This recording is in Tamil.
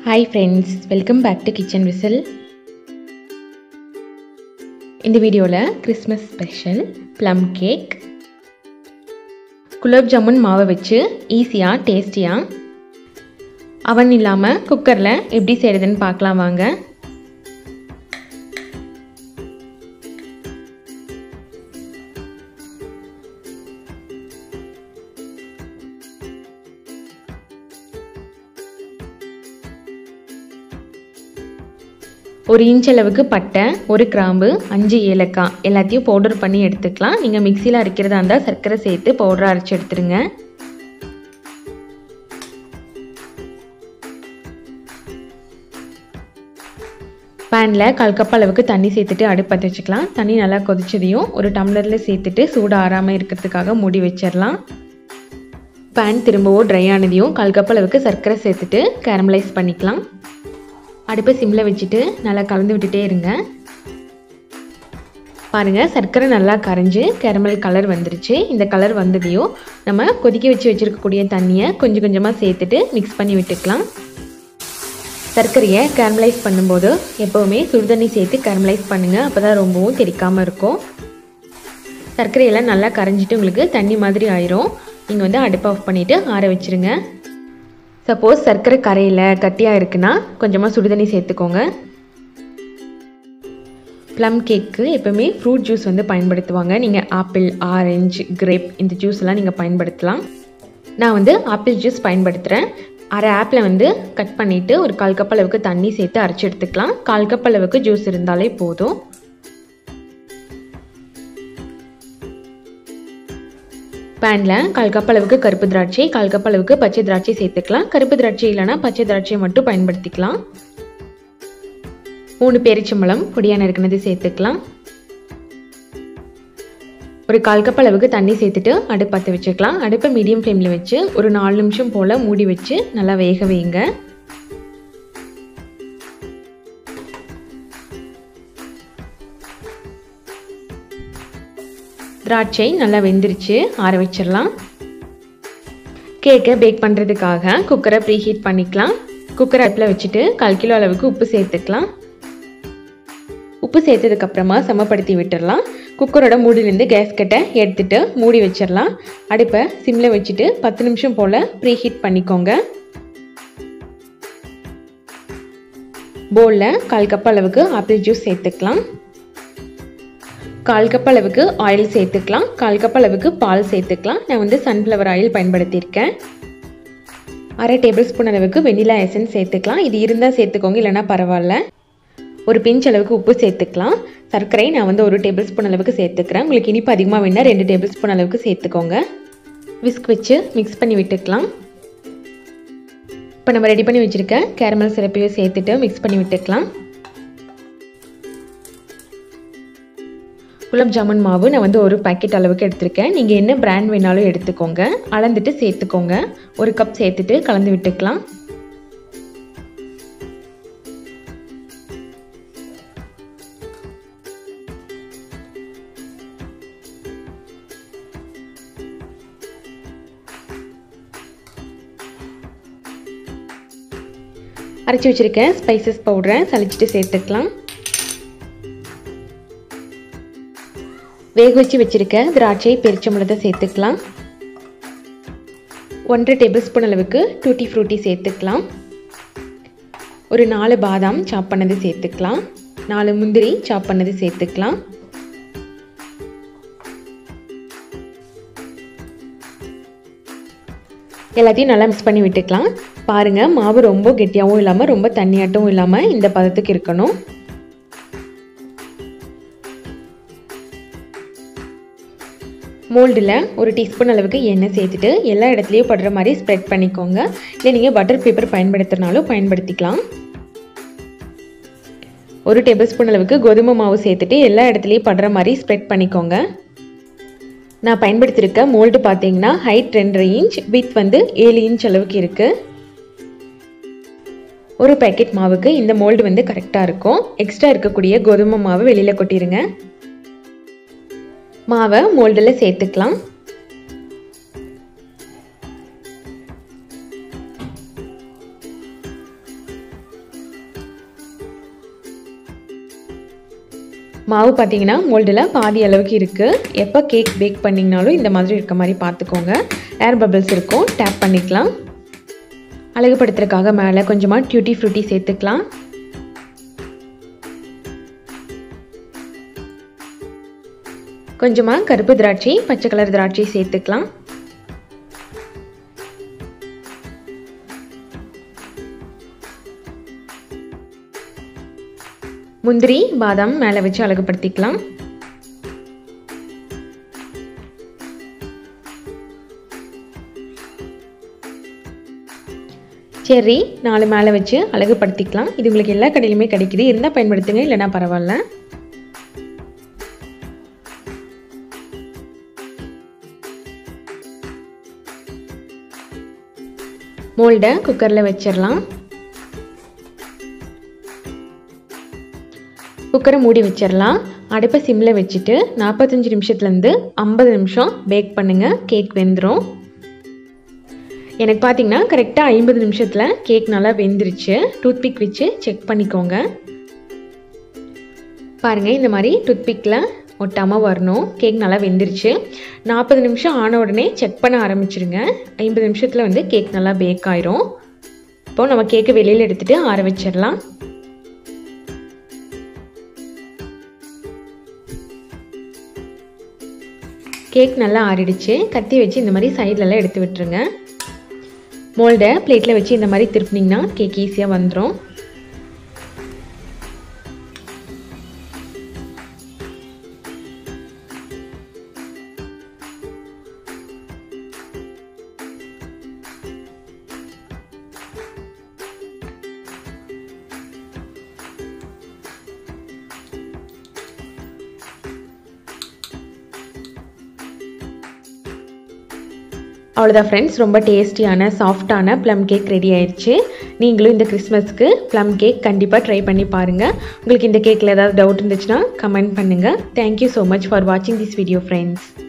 hi friends welcome back to kitchen whistle இந்த வீடியோவில் Christmas special plum cake gulab jamun மாவை வச்சு ஈஸியாக டேஸ்டியாக அவன் இல்லாமல் குக்கரில் எப்படி செய்கிறதுன்னு பார்க்கலாம் வாங்க ஒரு இன்ச் அளவுக்கு பட்டை ஒரு கிராம்பு அஞ்சு ஏலக்காய் எல்லாத்தையும் பவுடர் பண்ணி எடுத்துக்கலாம் நீங்கள் மிக்சியில் அரைக்கிறதா இருந்தால் சர்க்கரை சேர்த்து பவுடர் அரைச்சி எடுத்துருங்க பேனில் கால் கப் அளவுக்கு தண்ணி சேர்த்துட்டு அடுப்பற்ற வச்சுக்கலாம் தண்ணி நல்லா கொதிச்சதையும் ஒரு டம்ளரில் சேர்த்துட்டு சூடு ஆறாமல் இருக்கிறதுக்காக மூடி வச்சிடலாம் பேன் திரும்பவும் ட்ரை ஆனதையும் கால் கப் அளவுக்கு சர்க்கரை சேர்த்துட்டு கேரமலைஸ் பண்ணிக்கலாம் அடுப்பை சிம்மில் வச்சுட்டு நல்லா கலந்து விட்டுட்டே இருங்க பாருங்கள் சர்க்கரை நல்லா கரைஞ்சி கேரமல் கலர் வந்துருச்சு இந்த கலர் வந்ததையும் நம்ம கொதிக்க வச்சு வச்சுருக்கக்கூடிய தண்ணியை கொஞ்சம் கொஞ்சமாக சேர்த்துட்டு மிக்ஸ் பண்ணி விட்டுக்கலாம் சர்க்கரையை கேரமலைஸ் பண்ணும்போது எப்போவுமே சுடுதண்ணி சேர்த்து கேரமலைஸ் பண்ணுங்கள் அப்போ தான் ரொம்பவும் தெரிக்காமல் இருக்கும் சர்க்கரையெல்லாம் நல்லா கரைஞ்சிட்டு உங்களுக்கு தண்ணி மாதிரி ஆயிரும் நீங்கள் வந்து அடுப்பை ஆஃப் பண்ணிவிட்டு ஆற வச்சுருங்க சப்போஸ் சர்க்கரை கரையில் கட்டியாக இருக்குன்னா கொஞ்சமாக சுடுதண்ணி சேர்த்துக்கோங்க ப்ளம் கேக்கு எப்போவுமே ஃப்ரூட் ஜூஸ் வந்து பயன்படுத்துவாங்க நீங்கள் ஆப்பிள் ஆரஞ்சு கிரேப் இந்த ஜூஸ்லாம் நீங்கள் பயன்படுத்தலாம் நான் வந்து ஆப்பிள் ஜூஸ் பயன்படுத்துகிறேன் அரை ஆப்பிளை வந்து கட் பண்ணிவிட்டு ஒரு கால் கப் அளவுக்கு தண்ணி சேர்த்து அரைச்சி எடுத்துக்கலாம் கால் கப் அளவுக்கு ஜூஸ் இருந்தாலே போதும் பேனில் கால் கப் அளவுக்கு கருப்பு திராட்சை கால் கப் அளவுக்கு பச்சை திராட்சை சேர்த்துக்கலாம் கருப்பு திராட்சை இல்லைனா பச்சை திராட்சையை மட்டும் பயன்படுத்திக்கலாம் மூணு பேரிச்சம்பழம் பொடியான இருக்கிறது சேர்த்துக்கலாம் ஒரு கால் கப் அளவுக்கு தண்ணி சேர்த்துட்டு அடுப்பு பற்ற வச்சுக்கலாம் அடுப்பை மீடியம் ஃப்ளேமில் வச்சு ஒரு நாலு நிமிஷம் போல் மூடி வச்சு நல்லா வேக வைங்க திராட்சை நல்லா வெந்துருச்சு ஆற வச்சிடலாம் கேக்கை பேக் பண்ணுறதுக்காக குக்கரை ப்ரீ ஹீட் பண்ணிக்கலாம் குக்கர் அடுப்பில் வச்சுட்டு கால் கிலோ அளவுக்கு உப்பு சேர்த்துக்கலாம் உப்பு சேர்த்ததுக்கப்புறமா சமப்படுத்தி விட்டுடலாம் குக்கரோட மூடிலேருந்து கேஸ் கட்டை எடுத்துட்டு மூடி வச்சிடலாம் அடுப்பை சிம்மில் வச்சுட்டு பத்து நிமிஷம் போல் ப்ரீ ஹீட் பண்ணிக்கோங்க பவுலில் கால் கப் அளவுக்கு ஆப்பிள் ஜூஸ் சேர்த்துக்கலாம் கால் கப் அளவுக்கு ஆயில் சேர்த்துக்கலாம் கால் கப் அளவுக்கு பால் சேர்த்துக்கலாம் நான் வந்து சன்ஃப்ளவர் ஆயில் பயன்படுத்தியிருக்கேன் அரை டேபிள் ஸ்பூன் அளவுக்கு வெனிலா எசன்ஸ் சேர்த்துக்கலாம் இது இருந்தால் சேர்த்துக்கோங்க இல்லைனா பரவாயில்ல ஒரு பிஞ்ச் அளவுக்கு உப்பு சேர்த்துக்கலாம் சர்க்கரை நான் வந்து ஒரு டேபிள் ஸ்பூன் அளவுக்கு சேர்த்துக்கிறேன் உங்களுக்கு இனிப்பு அதிகமாக வேணால் ரெண்டு டேபிள் ஸ்பூன் அளவுக்கு சேர்த்துக்கோங்க விஸ்க் வச்சு மிக்ஸ் பண்ணி விட்டுக்கலாம் இப்போ நம்ம ரெடி பண்ணி வச்சுருக்க கேரமல் சிறப்பையும் சேர்த்துட்டு மிக்ஸ் பண்ணி விட்டுக்கலாம் குலாப் ஜாமுன் மாவு நான் வந்து ஒரு பேக்கெட் அளவுக்கு எடுத்திருக்கேன் நீங்கள் என்ன பிராண்ட் வேணாலும் எடுத்துக்கோங்க அளந்துட்டு சேர்த்துக்கோங்க ஒரு கப் சேர்த்துட்டு கலந்து விட்டுக்கலாம் அரைச்சி வச்சுருக்கேன் ஸ்பைசஸ் பவுடரை சளிச்சிட்டு சேர்த்துக்கலாம் வேக வச்சு வச்சுருக்க திராட்சை பெரிச்சம்பழத்தை சேர்த்துக்கலாம் ஒன்றரை டேபிள் ஸ்பூன் அளவுக்கு டூட்டி ஃப்ரூட்டி சேர்த்துக்கலாம் ஒரு நாலு பாதாம் சாப் பண்ணது சேர்த்துக்கலாம் நாலு முந்திரி சாப் பண்ணது சேர்த்துக்கலாம் எல்லாத்தையும் நல்லா மிக்ஸ் பண்ணி விட்டுக்கலாம் பாருங்கள் மாவு ரொம்ப கெட்டியாகவும் இல்லாமல் ரொம்ப தண்ணியாட்டவும் இல்லாமல் இந்த பதத்துக்கு இருக்கணும் மோல்டில் ஒரு டீஸ்பூன் அளவுக்கு எண்ணெய் சேர்த்துட்டு எல்லா இடத்துலையும் படுற மாதிரி ஸ்ப்ரெட் பண்ணிக்கோங்க இல்லை நீங்கள் பட்டர் பேப்பர் பயன்படுத்துகிறனாலும் பயன்படுத்திக்கலாம் ஒரு டேபிள் ஸ்பூன் அளவுக்கு கோதுமை மாவு சேர்த்துட்டு எல்லா இடத்துலையும் படுற மாதிரி ஸ்ப்ரெட் பண்ணிக்கோங்க நான் பயன்படுத்தியிருக்க மோல்டு பார்த்தீங்கன்னா ஹைட் ரெண்டரை இன்ச் வித் வந்து ஏழு இன்ச் அளவுக்கு இருக்குது ஒரு பேக்கெட் மாவுக்கு இந்த மோல்டு வந்து கரெக்டாக இருக்கும் எக்ஸ்ட்ரா இருக்கக்கூடிய கோதுமை மாவு வெளியில் கொட்டிடுங்க மாவை மோல்டில் சேர்த்துக்கலாம் மாவு பார்த்தீங்கன்னா மோல்டில் பாதி அளவுக்கு இருக்குது எப்போ கேக் பேக் பண்ணிங்கனாலும் இந்த மாதிரி இருக்க மாதிரி பார்த்துக்கோங்க ஏர் பபிள்ஸ் இருக்கும் டேப் பண்ணிக்கலாம் அழகுபடுத்துறதுக்காக மேலே கொஞ்சமாக டியூட்டி ஃப்ரூட்டி சேர்த்துக்கலாம் கொஞ்சமாக கருப்பு திராட்சை பச்சை கலர் திராட்சை சேர்த்துக்கலாம் முந்திரி பாதாம் மேலே வச்சு அழகுபடுத்திக்கலாம் செர்ரி நாலு மேலே வச்சு அழகுபடுத்திக்கலாம் இது உங்களுக்கு எல்லா கடையிலுமே கிடைக்குது இருந்தால் பயன்படுத்துங்க இல்லைனா பரவாயில்ல மோல்டை குக்கரில் வச்சிடலாம் குக்கரை மூடி வச்சிடலாம் அடுப்பை சிம்மில் வச்சுட்டு நாற்பத்தஞ்சு நிமிஷத்துலேருந்து ஐம்பது நிமிஷம் பேக் பண்ணுங்கள் கேக் வெந்துடும் எனக்கு பார்த்தீங்கன்னா கரெக்டாக ஐம்பது நிமிஷத்தில் கேக் நல்லா வெந்துருச்சு டூத்பிக் வச்சு செக் பண்ணிக்கோங்க பாருங்கள் இந்த மாதிரி டூத்பிக்கில் ஒட்டாமல் வரணும் கேக் நல்லா வெந்துருச்சு நாற்பது நிமிஷம் ஆன உடனே செக் பண்ண ஆரம்பிச்சிருங்க ஐம்பது நிமிஷத்தில் வந்து கேக் நல்லா பேக் ஆயிரும் இப்போது நம்ம கேக்கை வெளியில் எடுத்துகிட்டு ஆற வச்சிடலாம் கேக் நல்லா ஆறிடுச்சு கத்தி வச்சு இந்த மாதிரி சைட்லலாம் எடுத்து விட்டுருங்க மோல்டை பிளேட்டில் வச்சு இந்த மாதிரி திருப்பினீங்கன்னா கேக் ஈஸியாக வந்துடும் அவ்வளோதான் ஃப்ரெண்ட்ஸ் ரொம்ப டேஸ்டியான சாஃப்டான ப்ளம் கேக் ரெடி ஆயிடுச்சு நீங்களும் இந்த கிறிஸ்மஸ்க்கு ப்ளம் கேக் கண்டிப்பாக ட்ரை பண்ணி பாருங்கள் உங்களுக்கு இந்த கேக்கில் ஏதாவது டவுட் இருந்துச்சுன்னா கமெண்ட் பண்ணுங்கள் தேங்க்யூ ஸோ மச் ஃபார் வாட்சிங் திஸ் வீடியோ ஃப்ரெண்ட்ஸ்